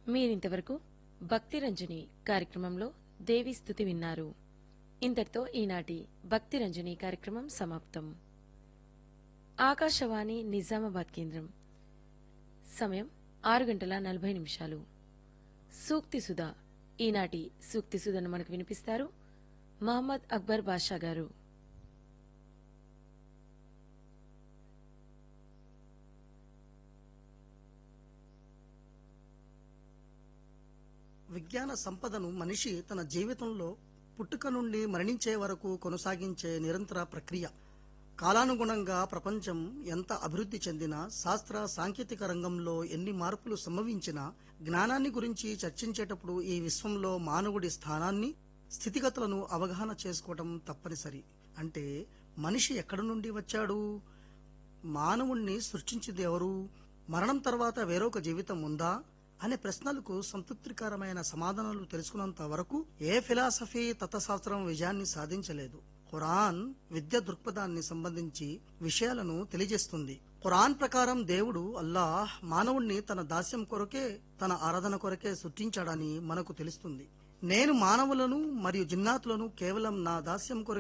మీరింతవరకు భక్తి రంజని కార్యక్రమంలో దేవి స్థుతి విన్నారు ఇంతటితో ఈనాటి భక్తి రంజని కార్యక్రమం సమాప్తం ఆకాశవాణి నిజామాబాద్ కేంద్రం సమయం ఆరు గంటల నలభై నిమిషాలు సూక్తి సుధా ఈనాటి సూక్తి సుధను మనకు వినిపిస్తారు మహమ్మద్ అక్బర్ బాషా గారు విజ్ఞాన సంపదను మనిషి తన జీవితంలో పుట్టుక నుండి మరణించే వరకు కొనసాగించే నిరంతర ప్రక్రియ కాలానుగుణంగా ప్రపంచం ఎంత అభివృద్ధి చెందినా శాస్త్ర సాంకేతిక రంగంలో ఎన్ని మార్పులు సంభవించినా జ్ఞానాన్ని గురించి చర్చించేటప్పుడు ఈ విశ్వంలో మానవుడి స్థానాన్ని స్థితిగతులను అవగాహన చేసుకోవటం తప్పనిసరి అంటే మనిషి ఎక్కడి నుండి వచ్చాడు మానవుణ్ణి సృష్టించింది ఎవరు మరణం తర్వాత వేరొక జీవితం ఉందా అనే ప్రశ్నలకు సంతృప్తికరమైన సమాధానాలు తెలుసుకున్నంత వరకు ఏ ఫిలాసఫీ తత్వశాస్త్రం విజయాన్ని సాధించలేదు ఖురాన్ విద్య దృక్పథాన్ని సంబంధించి విషయాలను తెలియజేస్తుంది ఖురాన్ ప్రకారం దేవుడు అల్లాహ్ మానవుణ్ణి తన దాస్యం కొరకే తన ఆరాధన కొరకే సృష్టించాడని మనకు తెలుస్తుంది నేను మానవులను మరియు జిన్నాతులను కేవలం నా దాస్యం కొరకే